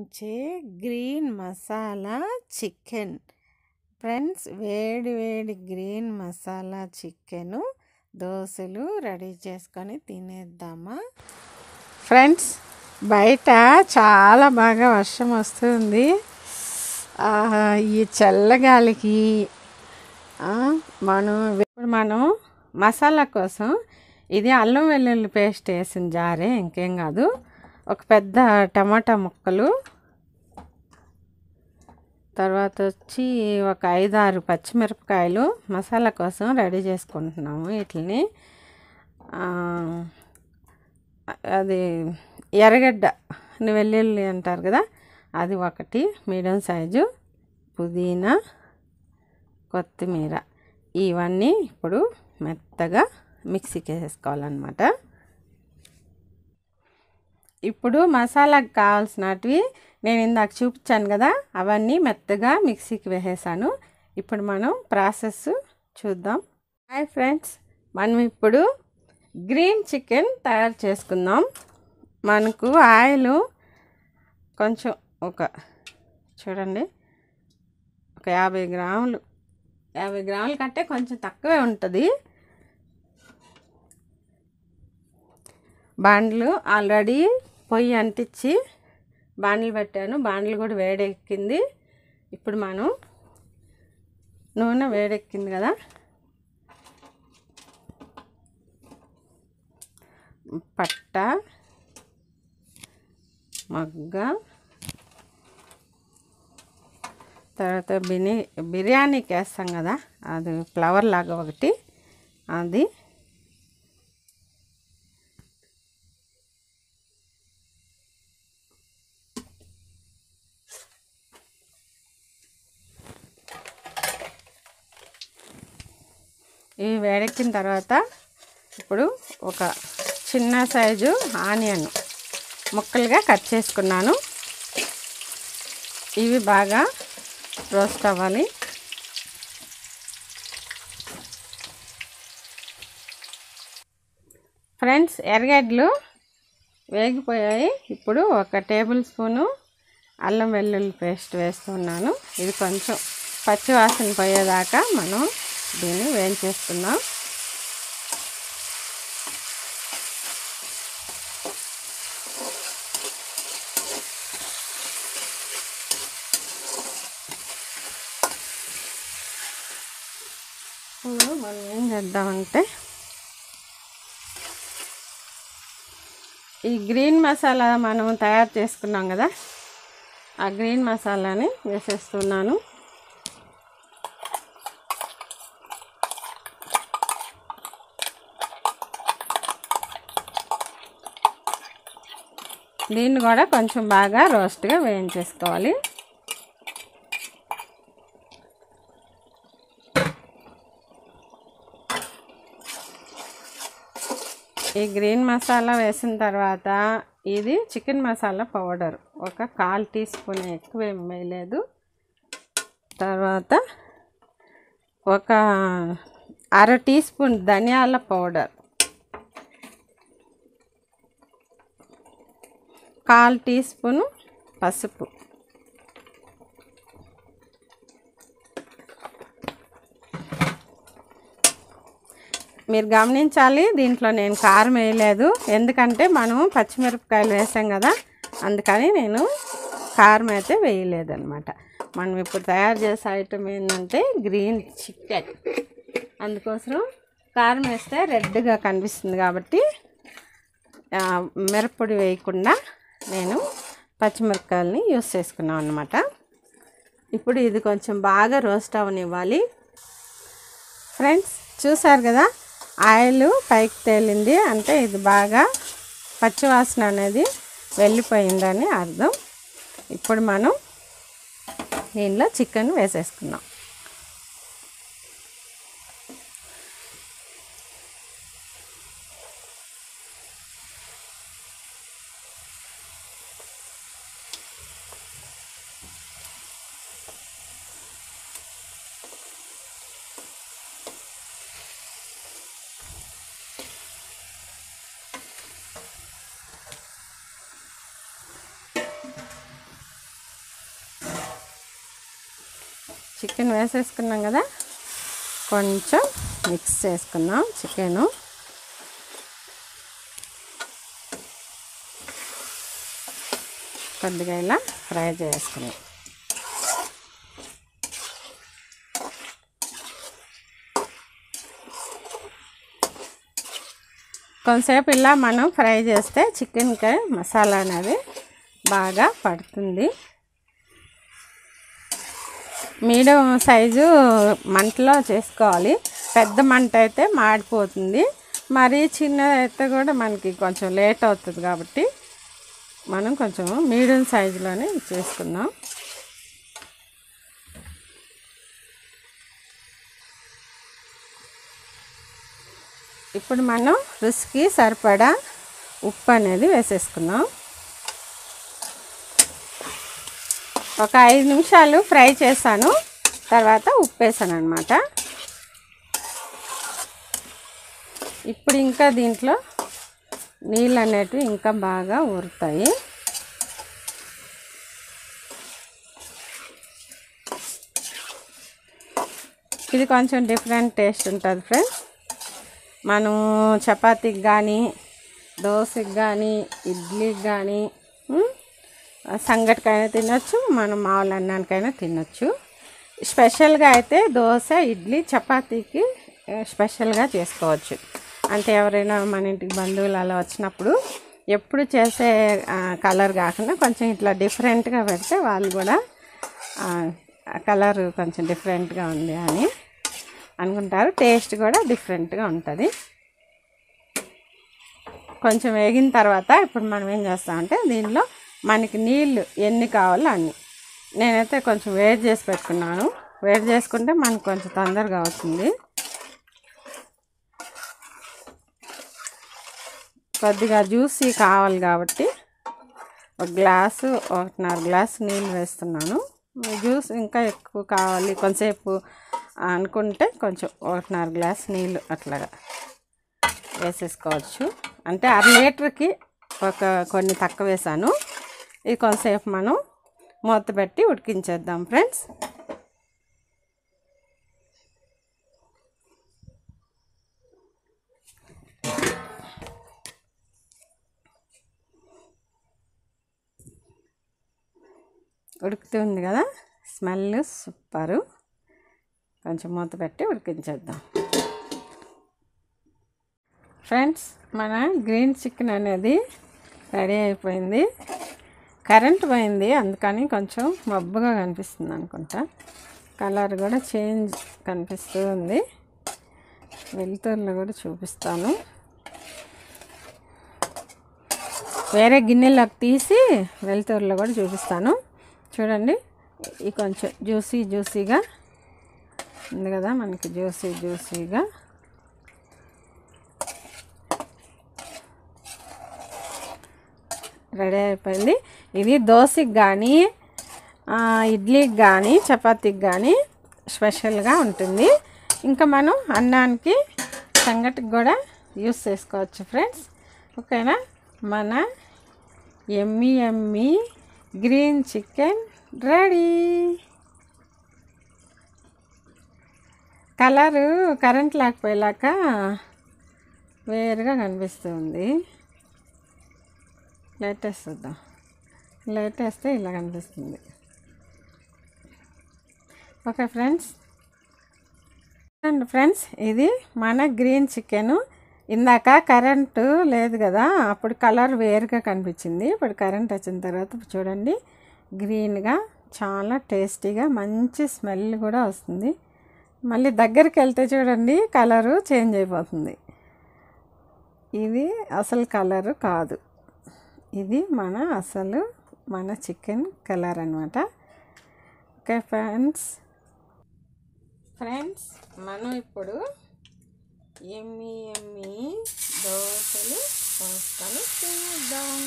కనిపించే green masala chicken friends వేడి వేడి గ్రీన్ మసాలా చికెను దోశలు రెడీ చేసుకొని తినేద్దామా ఫ్రెండ్స్ బయట చాలా బాగా వర్షం వస్తుంది ఆహా, ఈ చల్లగాలికి ఆ, మనం ఇప్పుడు మనం మసాలా కోసం ఇది అల్లం వెల్లుల్లి పేస్ట్ వేసిన జారే ఇంకేం కాదు ఒక పెద్ద టమాటా ముక్కలు తర్వాత వచ్చి ఒక ఐదారు పచ్చిమిరపకాయలు మసాలా కోసం రెడీ చేసుకుంటున్నాము వీటిని ఆ, అది ఎర్రగడ్డ వెల్లుల్లి అంటారు కదా అది ఒకటి మీడియం సైజు పుదీనా కొత్తిమీర ఇవన్నీ ఇప్పుడు మెత్తగా మిక్సీకి వేసుకోవాలన్నమాట ఇప్పుడు మసాలాకు కావాల్సినటివి నేను ఇందాక చూపించాను కదా అవన్నీ మెత్తగా మిక్సీకి వేసేసాను ఇప్పుడు మనం ప్రాసెస్ చూద్దాం హాయ్ ఫ్రెండ్స్ మనం ఇప్పుడు గ్రీన్ చికెన్ తయారు చేసుకుందాం మనకు ఆయిల్ కొంచెం ఒక చూడండి ఒక యాభై గ్రాములు యాభై గ్రాముల కంటే కొంచెం తక్కువే ఉంటుంది బాండ్లు ఆల్రెడీ పొయ్యి అంటించి బాండ్లు పెట్టాను బాండ్లు కూడా వేడెక్కింది ఇప్పుడు మనం నూనె వేడెక్కింది కదా పట్ట మగ్గ తర్వాత బిని బిర్యానీకి వేస్తాం కదా అది ఫ్లవర్ లాగా ఒకటి అది ఇవి వేడెక్కిన తర్వాత ఇప్పుడు ఒక చిన్న సైజు ఆనియన్ ముక్కలుగా కట్ చేసుకున్నాను ఇవి బాగా రోస్ట్ అవ్వాలి ఫ్రెండ్స్ ఎర్రగడ్డలు వేగిపోయాయి ఇప్పుడు ఒక టేబుల్ స్పూను అల్లం వెల్లుల్లి పేస్ట్ వేస్తున్నాను ఇది కొంచెం పచ్చి వాసన పోయేదాకా మనం దీన్ని వేయించేస్తున్నాం ఇప్పుడు మనం ఏం చేద్దామంటే ఈ గ్రీన్ మసాలా మనం తయారు చేసుకున్నాం కదా ఆ గ్రీన్ మసాలాని వేసేస్తున్నాను దీన్ని కూడా కొంచెం బాగా రోస్ట్గా వేయించేసుకోవాలి ఈ గ్రీన్ మసాలా వేసిన తర్వాత ఇది చికెన్ మసాలా పౌడర్ ఒక కాల్ టీ స్పూన్ ఎక్కువ ఏం వేయలేదు తర్వాత ఒక అర టీ స్పూన్ ధనియాల పౌడర్ కాల్ టీ స్పూను పసుపు మీరు గమనించాలి దీంట్లో నేను కారం వేయలేదు ఎందుకంటే మనం పచ్చిమిరపకాయలు వేసాం కదా అందుకని నేను కారం అయితే వేయలేదు అనమాట మనం ఇప్పుడు తయారు చేసే ఐటమ్ ఏంటంటే గ్రీన్ చికెన్ అందుకోసం కారం వేస్తే రెడ్గా కనిపిస్తుంది కాబట్టి ఆ, మిరప్పొడి వేయకుండా నేను పచ్చిమిరపకాయలని యూస్ చేసుకున్నాం అనమాట ఇప్పుడు ఇది కొంచెం బాగా రోస్ట్ అవనివ్వాలి ఫ్రెండ్స్ చూసారు కదా ఆయిల్ పైకి తేలింది అంటే ఇది బాగా పచ్చివాసన అనేది వెళ్ళిపోయిందని అర్థం ఇప్పుడు మనం దీనిలో చికెన్ వేసేసుకుందాం చికెన్ వేసేసుకున్నాం కదా కొంచెం మిక్స్ చేసుకుందాం చికెను కొద్దిగా ఇలా ఫ్రై చేసుకున్నాం కొంతసేపు ఇలా మనం ఫ్రై చేస్తే చికెన్కి మసాలా అనేది బాగా పడుతుంది మీడియం సైజు మంటలో చేసుకోవాలి పెద్ద మంట అయితే మాడిపోతుంది మరి చిన్నది అయితే కూడా మనకి కొంచెం లేట్ అవుతుంది కాబట్టి మనం కొంచెం మీడియం సైజులోనే చేసుకుందాం ఇప్పుడు మనం రుచికి సరిపడా ఉప్పు అనేది వేసేసుకుందాం ఒక ఐదు నిమిషాలు ఫ్రై చేశాను తర్వాత ఉప్పు వేసాను అనమాట ఇప్పుడు ఇంకా దీంట్లో నీళ్ళు అనేటివి ఇంకా బాగా ఊరుతాయి ఇది కొంచెం డిఫరెంట్ టేస్ట్ ఉంటుంది ఫ్రెండ్స్ మనం చపాతీకి కానీ దోశకి కానీ ఇడ్లీకి కానీ సంగటికైనా తినొచ్చు మనం మామూలు అన్నానికైనా తినొచ్చు స్పెషల్గా అయితే దోశ ఇడ్లీ చపాతీకి ఆ, స్పెషల్గా చేసుకోవచ్చు అంటే ఎవరైనా మన ఇంటికి బంధువులు అలా వచ్చినప్పుడు ఎప్పుడు చేసే ఆ, కలర్ కాకుండా కొంచెం ఇట్లా డిఫరెంట్గా పెడితే వాళ్ళు కూడా ఆ, ఆ కలర్ కొంచెం డిఫరెంట్గా ఉంది అని అనుకుంటారు టేస్ట్ కూడా డిఫరెంట్గా ఉంటుంది కొంచెం వేగిన తర్వాత ఇప్పుడు మనం ఏం చేస్తామంటే దీనిలో మనకి నీళ్ళు ఎన్ని కావాలో అన్ని నేనైతే కొంచెం వేడి చేసి పెట్టుకున్నాను వేడి చేసుకుంటే మనకు కొంచెం తొందరగా అవుతుంది కొద్దిగా జ్యూసీ కావాలి కాబట్టి ఒక గ్లాసు ఒకటిన్నర గ్లాసు నీళ్ళు వేస్తున్నాను జ్యూస్ ఇంకా ఎక్కువ కావాలి కొంచెంసేపు అనుకుంటే కొంచెం ఒకటిన్నర గ్లాస్ నీళ్ళు అట్లాగా వేసేసుకోవచ్చు అంటే అర లీటర్కి ఒక కొన్ని తక్కువ వేసాను ఇది కొంతసేపు మనం మూత పెట్టి ఉడికించేద్దాం ఫ్రెండ్స్ ఉడుకుతుంది కదా స్మెల్ సూపరు కొంచెం మూత పెట్టి ఉడికించేద్దాం ఫ్రెండ్స్ మన గ్రీన్ చికెన్ అనేది రెడీ అయిపోయింది కరెంట్ పోయింది అందుకని కొంచెం మబ్బుగా కనిపిస్తుంది అనుకుంటా కలర్ కూడా చేంజ్ కనిపిస్తూ ఉంది వెలుతురులో కూడా చూపిస్తాను వేరే గిన్నెలోకి తీసి వెలుతురులో కూడా చూపిస్తాను చూడండి ఇది కొంచెం జ్యూసీ జ్యూసీగా ఉంది కదా మనకి జ్యూసీ జ్యూసీగా రెడీ అయిపోయింది ఇది దోశకి కానీ ఇడ్లీకి కానీ చపాతీకి కానీ స్పెషల్గా ఉంటుంది ఇంకా మనం అన్నానికి సంగటికి కూడా యూస్ చేసుకోవచ్చు ఫ్రెండ్స్ ఓకేనా మన ఎమ్మి ఎమ్మి green chicken ready colour current లేకపోయాక వేరుగా కనిపిస్తుంది లైట్ వేస్తుందాం లైట్ వేస్తే ఇలా కనిపిస్తుంది ఓకే ఫ్రెండ్స్ అండ్ ఫ్రెండ్స్ ఇది మన గ్రీన్ చికెన్ ఇందాక కరెంటు లేదు కదా అప్పుడు కలర్ వేరుగా కనిపించింది ఇప్పుడు కరెంట్ వచ్చిన తర్వాత చూడండి గ్రీన్గా చాలా టేస్టీగా మంచి స్మెల్ కూడా వస్తుంది మళ్ళీ దగ్గరికి వెళ్తే చూడండి కలరు చేంజ్ అయిపోతుంది ఇది అసలు కలరు కాదు ఇది మన అసలు మన చికెన్ కలర్ అనమాట ఓకే ఫ్రెండ్స్ ఫ్రెండ్స్ మనం ఇప్పుడు ఎమ్మి ఎమ్మి దోశలు పోసుకొని తినేద్దాం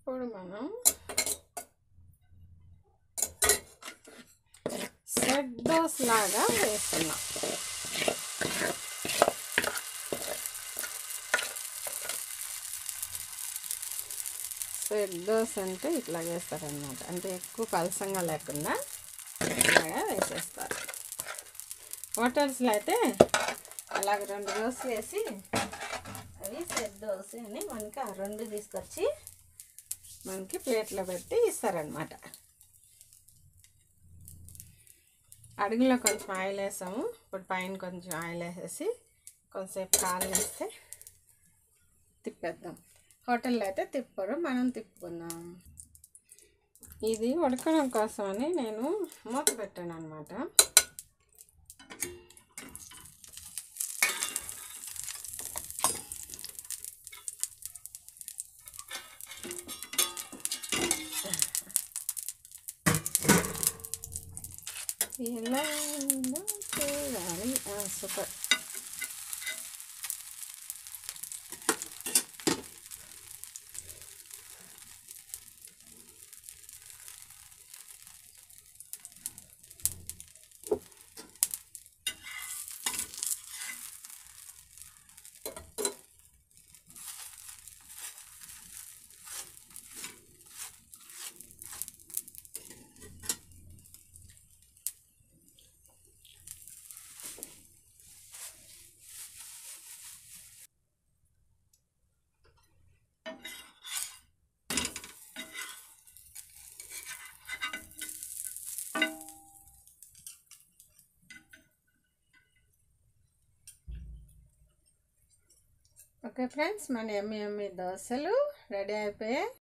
ఇప్పుడు మనం సెట్ దోస్ లాగా వేస్తున్నాం సెట్ దోస్ అంటే ఇట్లా వేస్తారనమాట అంటే ఎక్కువ పలసంగా లేకుండా ఇలాగా వేసేస్తారు హోటల్స్లో అయితే అలాగ రెండు దోశలు వేసి అవి సెట్ దోశ అని మనకి ఆ రెండు తీసుకొచ్చి మనకి ప్లేట్లో పెట్టి ఇస్తారనమాట అడుగులో కొంచెం ఆయిల్ వేసాము ఇప్పుడు పైన కొంచెం ఆయిల్ వేసేసి కొంచెంసేపు కాలు వేస్తే తిప్పేద్దాం హోటల్లో అయితే తిప్పరు మనం తిప్పుకుందాం ఇది ఉడకడం కోసమని నేను మూత పెట్టాను అనమాట ఎలా ఉందో చూడాలి సూపర్ ఓకే ఫ్రెండ్స్ మన ఎమ్మి ఎమ్మి దోశలు రెడీ అయిపోయాయి